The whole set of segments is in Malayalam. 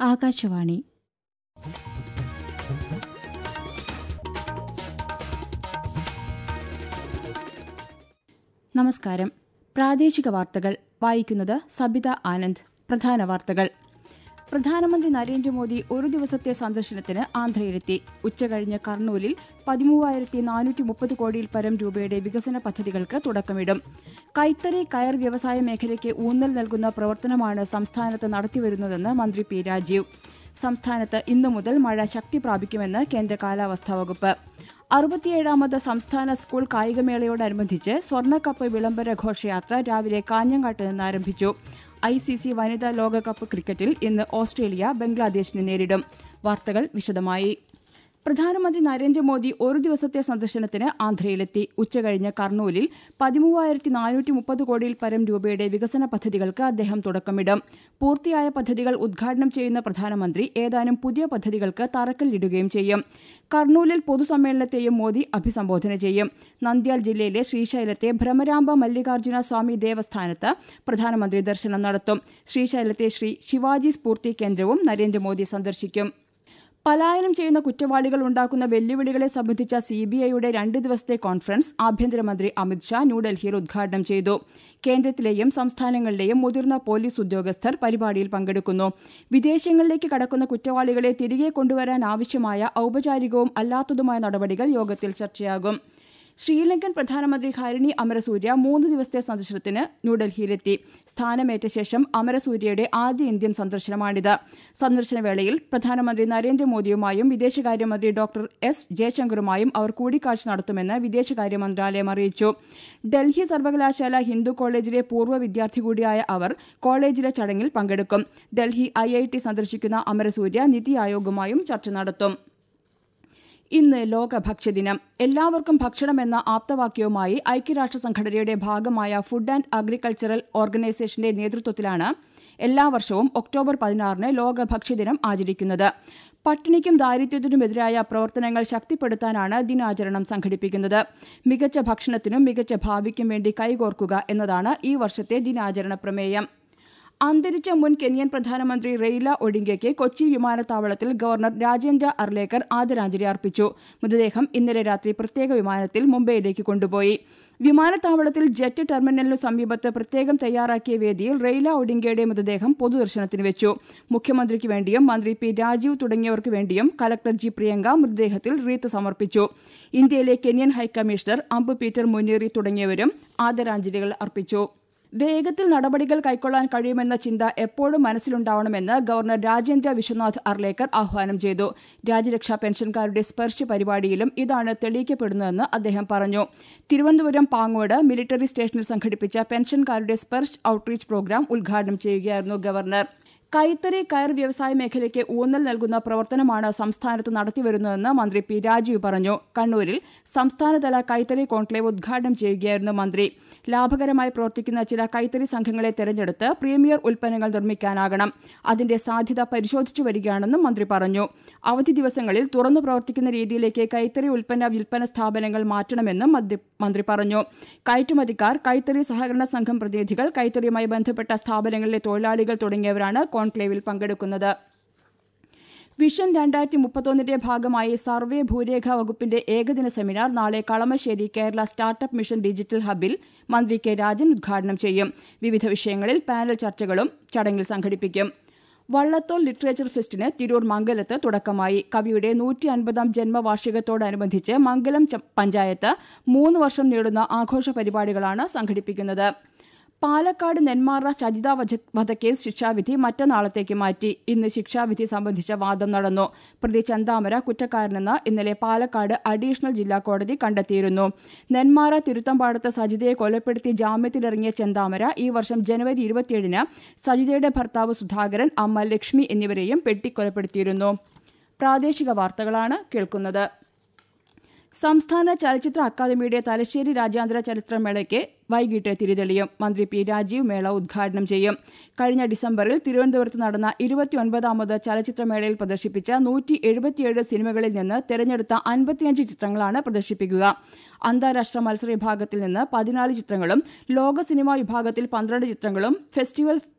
ആകാശവാണി നമസ്കാരം പ്രാദേശിക വാർത്തകൾ വായിക്കുന്നത് സബിത ആനന്ദ് പ്രധാന വാർത്തകൾ പ്രധാനമന്ത്രി നരേന്ദ്രമോദി ഒരു ദിവസത്തെ സന്ദർശനത്തിന് ആന്ധ്രയിലെത്തി ഉച്ചകഴിഞ്ഞ് കർണൂലിൽ പതിമൂവായിരത്തി നാനൂറ്റി മുപ്പത് കോടിയിൽ പരം രൂപയുടെ വികസന പദ്ധതികൾക്ക് തുടക്കമിടും കൈത്തറി കയർ വ്യവസായ മേഖലയ്ക്ക് ഊന്നൽ നൽകുന്ന പ്രവർത്തനമാണ് സംസ്ഥാനത്ത് നടത്തിവരുന്നതെന്ന് മന്ത്രി പി രാജീവ് സംസ്ഥാനത്ത് ഇന്നു മുതൽ മഴ ശക്തി പ്രാപിക്കുമെന്ന് കേന്ദ്ര കാലാവസ്ഥാ വകുപ്പ് അറുപത്തിയേഴാമത് സംസ്ഥാന സ്കൂൾ കായികമേളയോടനുബന്ധിച്ച് സ്വർണ്ണക്കപ്പ് വിളംബര ഘോഷയാത്ര രാവിലെ കാഞ്ഞങ്ങാട്ട് നിന്ന് ആരംഭിച്ചു ഐ സി സി വനിതാ ലോകകപ്പ് ക്രിക്കറ്റിൽ ഇന്ന് ഓസ്ട്രേലിയ ബംഗ്ലാദേശിനെ നേരിടും വാർത്തകൾ വിശദമായി പ്രധാനമന്ത്രി നരേന്ദ്രമോദി ഒരു ദിവസത്തെ സന്ദർശനത്തിന് ആന്ധ്രയിലെത്തി ഉച്ചകഴിഞ്ഞ് കർണൂലിൽ പതിമൂവായിരത്തി നാനൂറ്റി മുപ്പത് കോടിയിൽ പരം രൂപയുടെ വികസന പദ്ധതികൾക്ക് അദ്ദേഹം തുടക്കമിടും പൂർത്തിയായ പദ്ധതികൾ ഉദ്ഘാടനം ചെയ്യുന്ന പ്രധാനമന്ത്രി ഏതാനും പുതിയ പദ്ധതികൾക്ക് തറക്കല്ലിടുകയും ചെയ്യും കർണൂലിൽ പൊതുസമ്മേളനത്തെയും മോദി അഭിസംബോധന ചെയ്യും നന്ദ്യാൽ ജില്ലയിലെ ശ്രീശൈലത്തെ ഭ്രമരാംബ മല്ലികാർജ്ജുന സ്വാമി ദേവസ്ഥാനത്ത് പ്രധാനമന്ത്രി ദർശനം നടത്തും ശ്രീശൈലത്തെ ശ്രീ ശിവാജി സ്ഫൂർത്തി കേന്ദ്രവും നരേന്ദ്രമോദി സന്ദർശിക്കും പലായനം ചെയ്യുന്ന കുറ്റവാളികൾ ഉണ്ടാക്കുന്ന വെല്ലുവിളികളെ സംബന്ധിച്ച സിബിഐയുടെ രണ്ട് ദിവസത്തെ കോൺഫറൻസ് ആഭ്യന്തരമന്ത്രി അമിത്ഷാ ന്യൂഡൽഹിയിൽ ഉദ്ഘാടനം ചെയ്തു കേന്ദ്രത്തിലെയും സംസ്ഥാനങ്ങളിലെയും മുതിർന്ന പോലീസ് ഉദ്യോഗസ്ഥർ പരിപാടിയിൽ പങ്കെടുക്കുന്നു വിദേശങ്ങളിലേക്ക് കടക്കുന്ന കുറ്റവാളികളെ തിരികെ കൊണ്ടുവരാൻ ആവശ്യമായ ഔപചാരികവും അല്ലാത്തതുമായ നടപടികൾ യോഗത്തിൽ ചർച്ചയാകും ശ്രീലങ്കൻ പ്രധാനമന്ത്രി ഹരിണി അമരസൂര്യ മൂന്ന് ദിവസത്തെ സന്ദർശനത്തിന് ന്യൂഡൽഹിയിലെത്തി സ്ഥാനമേറ്റ ശേഷം അമരസൂര്യയുടെ ആദ്യ ഇന്ത്യൻ സന്ദർശനമാണിത് സന്ദർശന വേളയിൽ പ്രധാനമന്ത്രി നരേന്ദ്രമോദിയുമായും വിദേശകാര്യമന്ത്രി ഡോക്ടർ എസ് ജയശങ്കറുമായും അവർ കൂടിക്കാഴ്ച നടത്തുമെന്ന് വിദേശകാര്യ മന്ത്രാലയം അറിയിച്ചു ഡൽഹി സർവകലാശാല ഹിന്ദു കോളേജിലെ പൂർവ്വ വിദ്യാർത്ഥി കൂടിയായ അവർ കോളേജിലെ ചടങ്ങിൽ പങ്കെടുക്കും ഡൽഹി ഐ ഐ ടി സന്ദർശിക്കുന്ന അമരസൂര്യ നിതി ആയോഗുമായും ചർച്ച നടത്തും ഇന്ന് ലോക ഭക്ഷ്യദിനം എല്ലാവർക്കും ഭക്ഷണം എന്ന ആപ്തവാക്യവുമായി ഐക്യരാഷ്ട്ര സംഘടനയുടെ ഭാഗമായ ഫുഡ് ആൻഡ് അഗ്രികൾച്ചറൽ ഓർഗനൈസേഷന്റെ നേതൃത്വത്തിലാണ് എല്ലാ വർഷവും ഒക്ടോബർ പതിനാറിന് ലോക ഭക്ഷ്യദിനം ആചരിക്കുന്നത് പട്ടിണിക്കും ദാരിദ്ര്യത്തിനുമെതിരായ പ്രവർത്തനങ്ങൾ ശക്തിപ്പെടുത്താനാണ് ദിനാചരണം സംഘടിപ്പിക്കുന്നത് മികച്ച ഭക്ഷണത്തിനും മികച്ച ഭാവിക്കും വേണ്ടി കൈകോർക്കുക എന്നതാണ് ഈ വർഷത്തെ ദിനാചരണ പ്രമേയം അന്തരിച്ച മുൻ കെനിയൻ പ്രധാനമന്ത്രി റെയ്ല ഒഡിങ്കയ്ക്ക് കൊച്ചി വിമാനത്താവളത്തിൽ ഗവർണർ രാജേന്ദ്ര അർലേക്കർ ആദരാഞ്ജലി അർപ്പിച്ചു മൃതദേഹം ഇന്നലെ രാത്രി പ്രത്യേക വിമാനത്തിൽ മുംബൈയിലേക്ക് കൊണ്ടുപോയി വിമാനത്താവളത്തിൽ ജെറ്റ് ടെർമിനലിനു സമീപത്ത് പ്രത്യേകം തയ്യാറാക്കിയ വേദിയിൽ റെയ്ല ഒഡിങ്കയുടെ മൃതദേഹം പൊതുദർശനത്തിന് വെച്ചു മുഖ്യമന്ത്രിക്ക് വേണ്ടിയും മന്ത്രി പി രാജീവ് തുടങ്ങിയവർക്ക് വേണ്ടിയും കലക്ടർ ജി പ്രിയങ്ക മൃതദേഹത്തിൽ റീത്ത് സമർപ്പിച്ചു ഇന്ത്യയിലെ കെനിയൻ ഹൈക്കമ്മീഷണർ അമ്പ് പീറ്റർ മുനീറി തുടങ്ങിയവരും ആദരാഞ്ജലികൾ അർപ്പിച്ചു വേഗത്തിൽ നടപടികൾ കൈക്കൊള്ളാൻ കഴിയുമെന്ന ചിന്ത എപ്പോഴും മനസ്സിലുണ്ടാവണമെന്ന് ഗവർണർ രാജേന്ദ്ര വിശ്വനാഥ് അർലേക്കർ ആഹ്വാനം ചെയ്തു രാജ്യരക്ഷാ പെൻഷൻകാരുടെ സ്പർശ് പരിപാടിയിലും ഇതാണ് തെളിയിക്കപ്പെടുന്നതെന്ന് അദ്ദേഹം പറഞ്ഞു തിരുവനന്തപുരം പാങ്ങോട് മിലിറ്ററി സ്റ്റേഷനിൽ സംഘടിപ്പിച്ച പെൻഷൻകാരുടെ സ്പർശ് ഔട്ട്റീച്ച് പ്രോഗ്രാം ഉദ്ഘാടനം ചെയ്യുകയായിരുന്നു ഗവർണർ കൈത്തറി കയർ വ്യവസായ മേഖലയ്ക്ക് ഊന്നൽ നൽകുന്ന പ്രവർത്തനമാണ് സംസ്ഥാനത്ത് നടത്തിവരുന്നതെന്ന് മന്ത്രി പി രാജീവ് പറഞ്ഞു കണ്ണൂരിൽ സംസ്ഥാനതല കൈത്തറി കോൺക്ലേവ് ഉദ്ഘാടനം ചെയ്യുകയായിരുന്നു മന്ത്രി ലാഭകരമായി പ്രവർത്തിക്കുന്ന ചില കൈത്തറി സംഘങ്ങളെ തെരഞ്ഞെടുത്ത് പ്രീമിയർ ഉൽപ്പന്നങ്ങൾ നിർമ്മിക്കാനാകണം അതിന്റെ സാധ്യത പരിശോധിച്ചു വരികയാണെന്നും മന്ത്രി പറഞ്ഞു അവധി ദിവസങ്ങളിൽ തുറന്നു പ്രവർത്തിക്കുന്ന രീതിയിലേക്ക് കൈത്തറി ഉൽപ്പന്ന വിൽപ്പന സ്ഥാപനങ്ങൾ മാറ്റണമെന്നും മന്ത്രി പറഞ്ഞു കയറ്റുമതിക്കാർ കൈത്തറി സഹകരണ സംഘം പ്രതിനിധികൾ കൈത്തറിയുമായി ബന്ധപ്പെട്ട സ്ഥാപനങ്ങളിലെ തൊഴിലാളികൾ തുടങ്ങിയവരാണ് കോൺക്ലേവിൽ പങ്കെടുക്കുന്നത് വിഷൻ രണ്ടായിരത്തി മുപ്പത്തൊന്നിന്റെ ഭാഗമായി സർവേ ഭൂരേഖ വകുപ്പിന്റെ ഏകദിന സെമിനാർ നാളെ Kalamassery Kerala startup mission digital ഹബിൽ മന്ത്രി കെ രാജൻ ഉദ്ഘാടനം ചെയ്യും വിവിധ വിഷയങ്ങളിൽ പാനൽ ചർച്ചകളും ചടങ്ങിൽ സംഘടിപ്പിക്കും വള്ളത്തോൾ ലിറ്ററേച്ചർ ഫെസ്റ്റിന് തിരൂർ മംഗലത്ത് തുടക്കമായി കവിയുടെ നൂറ്റി അൻപതാം ജന്മവാർഷികത്തോടനുബന്ധിച്ച് മംഗലം പഞ്ചായത്ത് മൂന്ന് വർഷം നീളുന്ന ആഘോഷ പരിപാടികളാണ് സംഘടിപ്പിക്കുന്നത് പാലക്കാട് നെന്മാറ സജിത വധക്കേസ് ശിക്ഷാവിധി മറ്റന്നാളത്തേക്ക് മാറ്റി ഇന്ന് ശിക്ഷാവിധി സംബന്ധിച്ച വാദം നടന്നു പ്രതി ചന്താമര കുറ്റക്കാരനെന്ന് ഇന്നലെ പാലക്കാട് അഡീഷണൽ ജില്ലാ കോടതി കണ്ടെത്തിയിരുന്നു നെന്മാറ തിരുത്തമ്പാടത്ത് സജിതയെ കൊലപ്പെടുത്തി ജാമ്യത്തിലിറങ്ങിയ ചെന്താമര ഈ വർഷം ജനുവരി ഇരുപത്തിയേഴിന് സജിതയുടെ ഭർത്താവ് സുധാകരൻ അമ്മ ലക്ഷ്മി എന്നിവരെയും വെട്ടിക്കൊലപ്പെടുത്തിയിരുന്നു പ്രാദേശിക വാർത്തകളാണ് കേൾക്കുന്നത് സംസ്ഥാന ചലച്ചിത്ര അക്കാദമിയുടെ തലശ്ശേരി രാജ്യാന്തര ചലച്ചിത്രമേളയ്ക്ക് വൈകിട്ട് തിരിതെളിയും മന്ത്രി പി രാജീവ് മേള ഉദ്ഘാടനം ചെയ്യും കഴിഞ്ഞ ഡിസംബറിൽ തിരുവനന്തപുരത്ത് നടന്ന ഇരുപത്തിയൊൻപതാമത് ചലച്ചിത്രമേളയിൽ പ്രദർശിപ്പിച്ച നൂറ്റി എഴുപത്തിയേഴ് സിനിമകളിൽ നിന്ന് തെരഞ്ഞെടുത്ത അൻപത്തിയഞ്ച് ചിത്രങ്ങളാണ് പ്രദർശിപ്പിക്കുക അന്താരാഷ്ട്ര മത്സര വിഭാഗത്തിൽ നിന്ന് പതിനാല് ചിത്രങ്ങളും ലോക സിനിമാ വിഭാഗത്തിൽ പന്ത്രണ്ട് ചിത്രങ്ങളും ഫെസ്റ്റിവൽ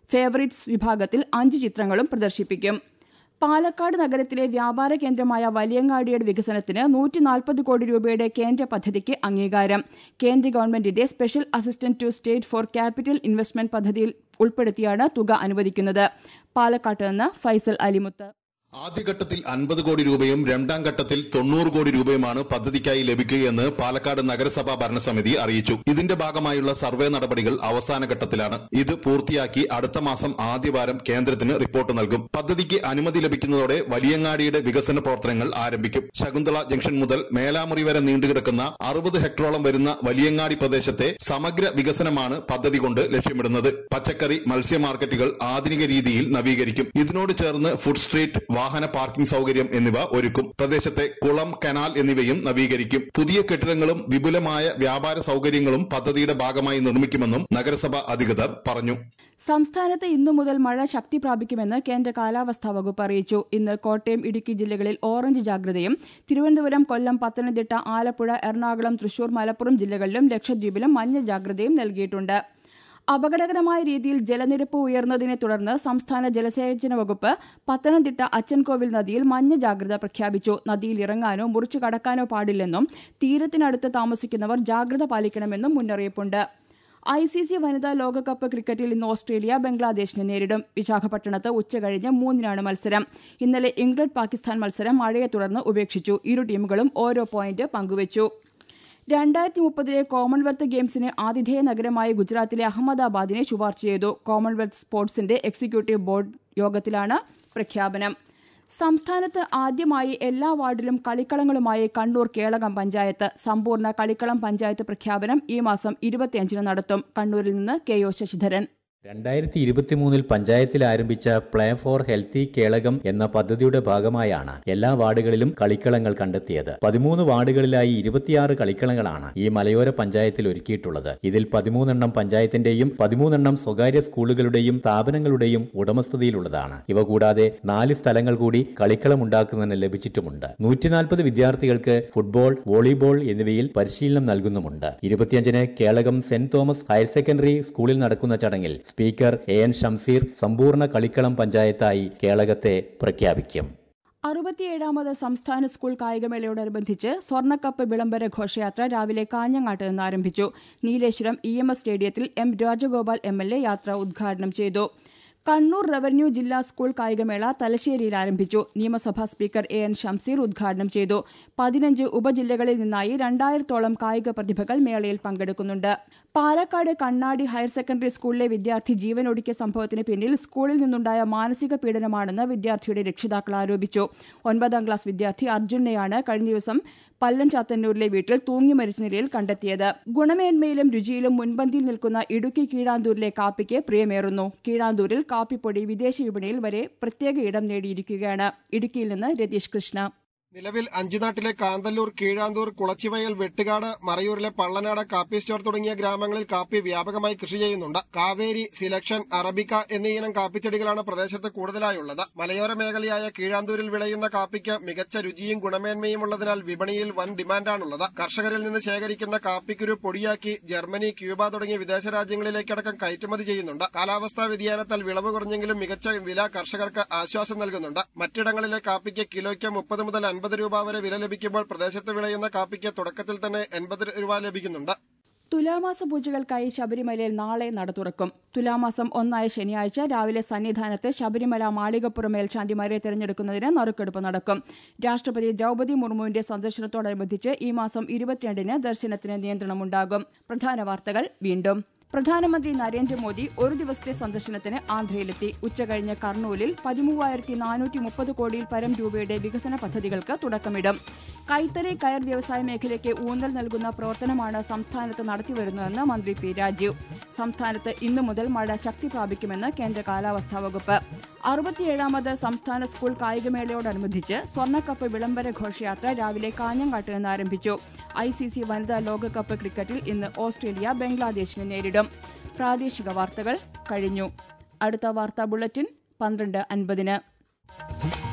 ഫേവറിറ്റ്സ് വിഭാഗത്തിൽ അഞ്ച് ചിത്രങ്ങളും പ്രദർശിപ്പിക്കും പാലക്കാട് നഗരത്തിലെ വ്യാപാര കേന്ദ്രമായ വലിയങ്ങാടിയുടെ വികസനത്തിന് നൂറ്റി നാൽപ്പത് കോടി രൂപയുടെ കേന്ദ്ര പദ്ധതിക്ക് അംഗീകാരം കേന്ദ്ര ഗവൺമെന്റിന്റെ special assistant to state for capital investment പദ്ധതിയിൽ ഉൾപ്പെടുത്തിയാണ് തുക അനുവദിക്കുന്നത് പാലക്കാട്ട് നിന്ന് ഫൈസൽ അലിമുത്ത് ആദ്യഘട്ടത്തിൽ അൻപത് കോടി രൂപയും രണ്ടാം ഘട്ടത്തിൽ തൊണ്ണൂറ് കോടി രൂപയുമാണ് പദ്ധതിക്കായി ലഭിക്കുകയെന്ന് പാലക്കാട് നഗരസഭാ ഭരണസമിതി അറിയിച്ചു ഇതിന്റെ ഭാഗമായുള്ള സർവേ നടപടികൾ അവസാന ഘട്ടത്തിലാണ് ഇത് പൂർത്തിയാക്കി അടുത്ത മാസം ആദ്യവാരം കേന്ദ്രത്തിന് റിപ്പോർട്ട് നൽകും പദ്ധതിക്ക് അനുമതി ലഭിക്കുന്നതോടെ വലിയങ്ങാടിയുടെ വികസന പ്രവർത്തനങ്ങൾ ആരംഭിക്കും ശകുന്തള ജംഗ്ഷൻ മുതൽ മേലാമുറി വരെ നീണ്ടുകിടക്കുന്ന അറുപത് ഹെക്ടറോളം വരുന്ന വലിയങ്ങാടി പ്രദേശത്തെ സമഗ്ര വികസനമാണ് പദ്ധതി കൊണ്ട് ലക്ഷ്യമിടുന്നത് പച്ചക്കറി മത്സ്യ മാർക്കറ്റുകൾ ആധുനിക രീതിയിൽ നവീകരിക്കും ഇതിനോട് ചേർന്ന് ഫുഡ് സ്ട്രീറ്റ് വാഹന പാർക്കിംഗ് സൗകര്യം എന്നിവ ഒരുക്കും പ്രദേശത്തെ കുളം കനാൽ എന്നിവയും നവീകരിക്കും പുതിയ കെട്ടിടങ്ങളും വിപുലമായ വ്യാപാര സൗകര്യങ്ങളും പദ്ധതിയുടെ ഭാഗമായി നിർമ്മിക്കുമെന്നും നഗരസഭ അധികൃതർ പറഞ്ഞു സംസ്ഥാനത്ത് ഇന്നു മുതൽ മഴ ശക്തി പ്രാപിക്കുമെന്ന് കേന്ദ്ര കാലാവസ്ഥാ വകുപ്പ് അറിയിച്ചു ഇന്ന് കോട്ടയം ഇടുക്കി ജില്ലകളിൽ ഓറഞ്ച് ജാഗ്രതയും തിരുവനന്തപുരം കൊല്ലം പത്തനംതിട്ട ആലപ്പുഴ എറണാകുളം തൃശൂർ മലപ്പുറം ജില്ലകളിലും ലക്ഷദ്വീപിലും മഞ്ഞ ജാഗ്രതയും നൽകിയിട്ടുണ്ട് അപകടകരമായ രീതിയിൽ ജലനിരപ്പ് ഉയർന്നതിനെ തുടർന്ന് സംസ്ഥാന ജലസേചന വകുപ്പ് പത്തനംതിട്ട അച്ചൻകോവിൽ നദിയിൽ മഞ്ഞ ജാഗ്രത പ്രഖ്യാപിച്ചു നദിയിൽ ഇറങ്ങാനോ മുറിച്ചു കടക്കാനോ പാടില്ലെന്നും തീരത്തിനടുത്ത് താമസിക്കുന്നവർ ജാഗ്രത പാലിക്കണമെന്നും മുന്നറിയിപ്പുണ്ട് ഐ സി സി വനിതാ ലോകകപ്പ് ക്രിക്കറ്റിൽ ഇന്ന് ഓസ്ട്രേലിയ ബംഗ്ലാദേശിനെ നേരിടും വിശാഖപട്ടണത്ത് ഉച്ചകഴിഞ്ഞ് മൂന്നിനാണ് മത്സരം ഇന്നലെ ഇംഗ്ലണ്ട് പാകിസ്ഥാൻ മത്സരം മഴയെ തുടർന്ന് ഉപേക്ഷിച്ചു ഇരു ടീമുകളും ഓരോ പോയിന്റ് പങ്കുവച്ചു രണ്ടായിരത്തി മുപ്പതിലെ കോമൺവെൽത്ത് ഗെയിംസിന് ആതിഥേയ നഗരമായ ഗുജറാത്തിലെ അഹമ്മദാബാദിനെ ശുപാർശ ചെയ്തു കോമൺവെൽത്ത് സ്പോർട്സിന്റെ എക്സിക്യൂട്ടീവ് ബോർഡ് യോഗത്തിലാണ് പ്രഖ്യാപനം സംസ്ഥാനത്ത് ആദ്യമായി എല്ലാ വാർഡിലും കളിക്കളങ്ങളുമായി കണ്ണൂർ കേളകം പഞ്ചായത്ത് സമ്പൂർണ്ണ കളിക്കളം പഞ്ചായത്ത് പ്രഖ്യാപനം ഈ മാസം ഇരുപത്തിയഞ്ചിന് നടത്തും കണ്ണൂരിൽ നിന്ന് കെ ഒ ശശിധരൻ രണ്ടായിരത്തി ഇരുപത്തിമൂന്നിൽ പഞ്ചായത്തിൽ ആരംഭിച്ച പ്ലേ ഫോർ ഹെൽത്തി കേളകം എന്ന പദ്ധതിയുടെ ഭാഗമായാണ് എല്ലാ വാർഡുകളിലും കളിക്കളങ്ങൾ കണ്ടെത്തിയത് പതിമൂന്ന് വാർഡുകളിലായി ഇരുപത്തിയാറ് കളിക്കളങ്ങളാണ് ഈ മലയോര പഞ്ചായത്തിൽ ഒരുക്കിയിട്ടുള്ളത് ഇതിൽ പതിമൂന്നെണ്ണം പഞ്ചായത്തിന്റെയും പതിമൂന്നെണ്ണം സ്വകാര്യ സ്കൂളുകളുടെയും സ്ഥാപനങ്ങളുടെയും ഉടമസ്ഥതയിലുള്ളതാണ് ഇവ കൂടാതെ നാല് സ്ഥലങ്ങൾ കൂടി കളിക്കളം ഉണ്ടാക്കുന്നതിന് ലഭിച്ചിട്ടുമുണ്ട് നൂറ്റിനാൽപ്പത് വിദ്യാർത്ഥികൾക്ക് ഫുട്ബോൾ വോളിബോൾ എന്നിവയിൽ പരിശീലനം നൽകുന്നുമുണ്ട് ഇരുപത്തിയഞ്ചിന് Kelakam saint Thomas higher secondary സ്കൂളിൽ നടക്കുന്ന ചടങ്ങിൽ സ്പീക്കർ എ എൻ ഷംസീർ സമ്പൂർണ്ണ കളിക്കളം പഞ്ചായത്തായി കേളകത്തെ പ്രഖ്യാപിക്കും അറുപത്തിയേഴാമത് സംസ്ഥാന സ്കൂൾ കായികമേളയോടനുബന്ധിച്ച് സ്വർണ്ണക്കപ്പ് വിളംബര ഘോഷയാത്ര രാവിലെ കാഞ്ഞങ്ങാട്ട് നിന്ന് ആരംഭിച്ചു നീലേശ്വരം ഇ എം എസ് സ്റ്റേഡിയത്തിൽ M Rajagopal M L A യാത്ര ഉദ്ഘാടനം ചെയ്തു കണ്ണൂർ റവന്യൂ ജില്ലാ സ്കൂൾ കായികമേള തലശ്ശേരിയിൽ ആരംഭിച്ചു നിയമസഭാ സ്പീക്കർ എ എൻ ഷംസീർ ഉദ്ഘാടനം ചെയ്തു പതിനഞ്ച് ഉപജില്ലകളിൽ നിന്നായി രണ്ടായിരത്തോളം കായിക പ്രതിഭകൾ മേളയിൽ പങ്കെടുക്കുന്നുണ്ട് പാലക്കാട് കണ്ണാടി ഹയർ സെക്കൻഡറി സ്കൂളിലെ വിദ്യാർത്ഥി ജീവനൊടുക്കിയ സംഭവത്തിന് പിന്നിൽ സ്കൂളിൽ നിന്നുണ്ടായ മാനസിക പീഡനമാണെന്ന് വിദ്യാർത്ഥിയുടെ രക്ഷിതാക്കൾ ആരോപിച്ചു ഒൻപതാം ക്ലാസ് വിദ്യാർത്ഥി അർജുനെയാണ് കഴിഞ്ഞ ദിവസം പല്ലൻ ചാത്തന്നൂരിലെ വീട്ടിൽ തൂങ്ങി മരിച്ച നിലയിൽ കണ്ടെത്തിയത് ഗുണമേന്മയിലും രുചിയിലും മുൻപന്തിയിൽ നിൽക്കുന്ന ഇടുക്കി കീഴാന്തൂരിലെ കാപ്പിക്ക് പ്രിയമേറുന്നു കീഴാന്തൂരിൽ കാപ്പിപ്പൊടി വിദേശ വിപണിയിൽ വരെ പ്രത്യേക ഇടം നേടിയിരിക്കുകയാണ് ഇടുക്കിയിൽ നിന്ന് രതീഷ് കൃഷ്ണ നിലവിൽ അഞ്ചുനാട്ടിലെ കാന്തല്ലൂർ കീഴാന്തൂർ കുളച്ചിവയൽ വെട്ടുകാട് മറയൂരിലെ പള്ളനാട് കാപ്പി സ്റ്റോർ തുടങ്ങിയ ഗ്രാമങ്ങളിൽ കാപ്പി വ്യാപകമായി കൃഷി ചെയ്യുന്നുണ്ട് കാവേരി സിലക്ഷൻ അറബിക്ക എന്നീ ഇനം കാപ്പിച്ചെടികളാണ് പ്രദേശത്ത് കൂടുതലായുള്ളത് മലയോര മേഖലയായ കീഴാന്തൂരിൽ വിളയുന്ന കാപ്പിക്ക് മികച്ച രുചിയും ഗുണമേന്മയും ഉള്ളതിനാൽ വിപണിയിൽ വൻ ഡിമാൻഡാണുള്ളത് കർഷകരിൽ നിന്ന് ശേഖരിക്കുന്ന കാപ്പിക്കുരു പൊടിയാക്കി ജർമ്മനി ക്യൂബ തുടങ്ങിയ വിദേശ രാജ്യങ്ങളിലേക്കടക്കം കയറ്റുമതി ചെയ്യുന്നുണ്ട് കാലാവസ്ഥാ വ്യതിയാനത്താൽ വിളവ് കുറഞ്ഞെങ്കിലും മികച്ച വില കർഷകർക്ക് ആശ്വാസം നൽകുന്നുണ്ട് മറ്റിടങ്ങളിലെ കാപ്പിക്ക് കിലോയ്ക്ക് മുപ്പത് മുതൽ അൻപത് രൂപ വരെ വില ലഭിക്കുമ്പോൾ പ്രദേശത്ത് വിളയുന്ന കാപ്പിക്ക് തുടക്കത്തിൽ തന്നെ എൺപത് രൂപ ലഭിക്കുന്നുണ്ട് തുലാമാസ പൂജകൾക്കായി ശബരിമലയിൽ നാളെ നട തുറക്കും തുലാമാസം ഒന്നായ ശനിയാഴ്ച രാവിലെ സന്നിധാനത്ത് ശബരിമല മാളികപ്പുറം മേൽശാന്തിമാരെ തെരഞ്ഞെടുക്കുന്നതിന് നറുക്കെടുപ്പ് നടക്കും രാഷ്ട്രപതി ദ്രൌപതി മുർമുവിന്റെ സന്ദർശനത്തോടനുബന്ധിച്ച് ഈ മാസം ഇരുപത്തിരണ്ടിന് ദർശനത്തിന് നിയന്ത്രണമുണ്ടാകും പ്രധാന വാർത്തകൾ വീണ്ടും പ്രധാനമന്ത്രി നരേന്ദ്രമോദി ഒരു ദിവസത്തെ സന്ദർശനത്തിന് ആന്ധ്രയിലെത്തി ഉച്ചകഴിഞ്ഞ് കർണൂലിൽ പതിമൂവായിരത്തി നാനൂറ്റി മുപ്പത് കോടിയിൽ പരം രൂപയുടെ വികസന പദ്ധതികൾക്ക് തുടക്കമിടും കൈത്തറി കയർ വ്യവസായ മേഖലയ്ക്ക് ഊന്നൽ നൽകുന്ന പ്രവർത്തനമാണ് സംസ്ഥാനത്ത് നടത്തിവരുന്നതെന്ന് മന്ത്രി പി രാജീവ് സംസ്ഥാനത്ത് ഇന്നു മുതൽ മഴ ശക്തി പ്രാപിക്കുമെന്ന് കേന്ദ്ര കാലാവസ്ഥാ വകുപ്പ് അറുപത്തിയേഴാമത് സംസ്ഥാന സ്കൂൾ കായികമേളയോടനുബന്ധിച്ച് സ്വർണ്ണക്കപ്പ് വിളംബര ഘോഷയാത്ര രാവിലെ കാഞ്ഞങ്ങാട്ട് നിന്ന് ആരംഭിച്ചു ഐ സി സി വനിതാ ലോകകപ്പ് ക്രിക്കറ്റിൽ ഇന്ന് ഓസ്ട്രേലിയ ബംഗ്ലാദേശിനെ നേരിടും പ്രാദേശിക വാർത്തകൾ കഴിഞ്ഞു അടുത്ത വാർത്താ ബുള്ളറ്റിൻ പന്ത്രണ്ട് അൻപതിന്